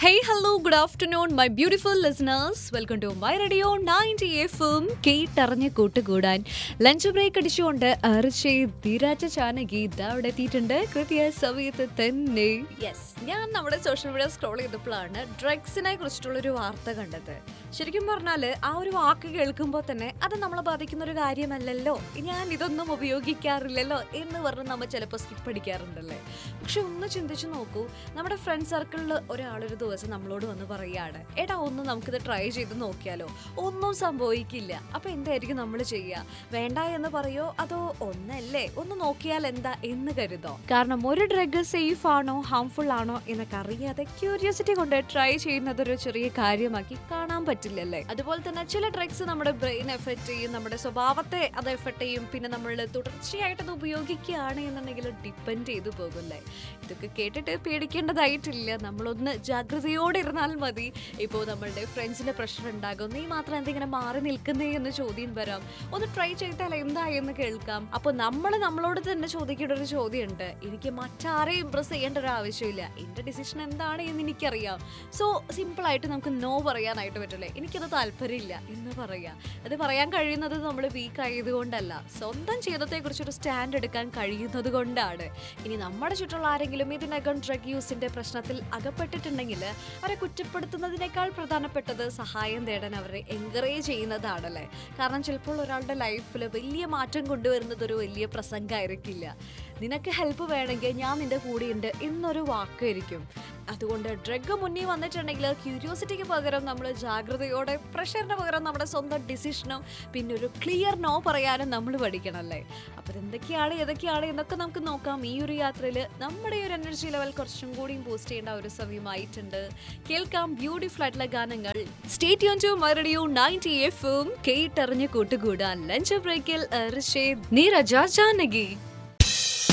Hey, hello, good afternoon, my beautiful listeners. Welcome to my radio 90 FM. കേട്ടറിഞ്ഞ് കൂട്ടുകൂടാൻ lunch break അടിച്ചുകൊണ്ട് അർച്ചേ ധീരാജ ചാനകി ഇതാ അവിടെ എത്തിയിട്ടുണ്ട് കൃത്യ സമയത്ത് തന്നെ യെസ് ഞാൻ നമ്മുടെ സോഷ്യൽ മീഡിയ സ്ക്രോൾ ചെയ്തപ്പോഴാണ് ഡ്രഗ്സിനെ കുറിച്ചിട്ടുള്ളൊരു വാർത്ത കണ്ടത് ശരിക്കും പറഞ്ഞാൽ ആ ഒരു വാക്ക് കേൾക്കുമ്പോൾ തന്നെ അത് നമ്മളെ ബാധിക്കുന്ന ഒരു കാര്യമല്ലല്ലോ ഞാൻ ഇതൊന്നും ഉപയോഗിക്കാറില്ലല്ലോ എന്ന് പറഞ്ഞ് നമ്മൾ ചിലപ്പോൾ സ്കിപ്പ് അടിക്കാറുണ്ടല്ലേ പക്ഷെ ഒന്ന് ചിന്തിച്ചു നോക്കൂ നമ്മുടെ ഫ്രണ്ട് സർക്കിളിൽ ഒരാളൊരു ദിവസം നമ്മളോട് വന്ന് പറയുകയാണ് എടാ ഒന്ന് നമുക്കിത് ട്രൈ ചെയ്ത് നോക്കിയാലോ ഒന്നും സംഭവിക്കില്ല അപ്പൊ എന്തായിരിക്കും നമ്മൾ ചെയ്യുക വേണ്ട എന്ന് പറയോ അതോ ഒന്നല്ലേ ഒന്ന് നോക്കിയാൽ എന്താ എന്ന് കരുതോ കാരണം ഒരു ഡ്രഗ് സേഫ് ആണോ ഹാംഫുൾ ആണോ എന്നൊക്കെ അറിയാതെ ക്യൂരിയോസിറ്റി കൊണ്ട് ട്രൈ ചെയ്യുന്നത് ഒരു ചെറിയ കാര്യമാക്കി കാണാൻ പറ്റില്ലല്ലേ അതുപോലെ തന്നെ ചില ഡ്രഗ്സ് നമ്മുടെ ബ്രെയിൻ എഫക്ട് ചെയ്യും നമ്മുടെ സ്വഭാവത്തെ അത് എഫക്ട് ചെയ്യും പിന്നെ നമ്മൾ തുടർച്ചയായിട്ട് അത് ഉപയോഗിക്കുകയാണ് എന്നുണ്ടെങ്കിൽ ഡിപ്പെൻഡ് ചെയ്തു പോകില്ലേ ഇതൊക്കെ കേട്ടിട്ട് പേടിക്കേണ്ടതായിട്ടില്ല നമ്മളൊന്ന് ജാഗ്രതയോടെ ഇരുന്നാൽ മതി ഇപ്പോൾ നമ്മളുടെ ഫ്രണ്ട്സിന്റെ പ്രഷർ ഉണ്ടാകും നീ മാത്രം എന്തെങ്കിലും മാറി നിൽക്കുന്നേ എന്ന് ചോദ്യം വരാം ഒന്ന് ട്രൈ ചെയ്താൽ എന്താ എന്ന് കേൾക്കാം അപ്പോൾ നമ്മൾ നമ്മളോട് തന്നെ ചോദിക്കേണ്ട ഒരു ചോദ്യമുണ്ട് എനിക്ക് മറ്റാരെയും ഇമ്പ്രസ് ചെയ്യേണ്ട ഒരു ആവശ്യമില്ല എൻ്റെ ഡിസിഷൻ എന്താണ് എന്ന് എനിക്കറിയാം സോ സിമ്പിൾ ആയിട്ട് നമുക്ക് നോ പറയാനായിട്ട് പറ്റില്ലേ എനിക്കത് താല്പര്യമില്ല എന്ന് പറയാം അത് പറയാൻ കഴിയുന്നത് നമ്മൾ വീക്ക് ആയതുകൊണ്ടല്ല സ്വന്തം ജീവിതത്തെക്കുറിച്ച് ഒരു സ്റ്റാൻഡ് എടുക്കാൻ കഴിയുന്നത് കൊണ്ടാണ് ഇനി നമ്മുടെ ചുറ്റുള്ള ആരെങ്കിലും ഇതിനകം ഡ്രഗ് യൂസിന്റെ പ്രശ്നത്തിൽ അകപ്പെട്ടിട്ടുണ്ടെങ്കിൽ അവരെ കുറ്റപ്പെടുത്തുന്നതിനേക്കാൾ പ്രധാനപ്പെട്ടത് സഹായം തേടാൻ അവരെ എൻകറേജ് ചെയ്യുന്നതാണല്ലേ കാരണം ചിലപ്പോൾ ഒരാളുടെ ലൈഫിൽ വലിയ മാറ്റം കൊണ്ടുവരുന്നത് ഒരു വലിയ പ്രസംഗമായിരിക്കില്ല നിനക്ക് ഹെൽപ്പ് വേണമെങ്കിൽ ഞാൻ നിന്റെ കൂടെയുണ്ട് എന്നൊരു വാക്കായിരിക്കും അതുകൊണ്ട് ഡ്രഗ് മുന്നിൽ വന്നിട്ടുണ്ടെങ്കിൽ ക്യൂരിയോസിറ്റിക്ക് പകരം നമ്മൾ ജാഗ്രതയോടെ പ്രഷറിന് പകരം നമ്മുടെ സ്വന്തം ഡിസിഷനും പിന്നെ ഒരു ക്ലിയർ നോ പറയാനും നമ്മൾ പഠിക്കണമല്ലേ അപ്പോൾ എന്തൊക്കെയാണ് ഏതൊക്കെയാണ് എന്നൊക്കെ നമുക്ക് നോക്കാം ഈ ഒരു യാത്രയിൽ നമ്മുടെ ഈ ഒരു എനർജി ലെവൽ കുറച്ചും കൂടിയും ബൂസ്റ്റ് ചെയ്യേണ്ട ഒരു സമയമായിട്ടുണ്ട് കേൾക്കാം ബ്യൂട്ടിഫുൾ ആയിട്ടുള്ള ഗാനങ്ങൾ സ്റ്റേറ്റ് യോൺ ടു മറഡിയോ നയൻറ്റി എഫും കേട്ടറിഞ്ഞ് കൂട്ടുകൂടാൻ ലഞ്ച് ബ്രേക്കിൽ നീരജ ജാനകി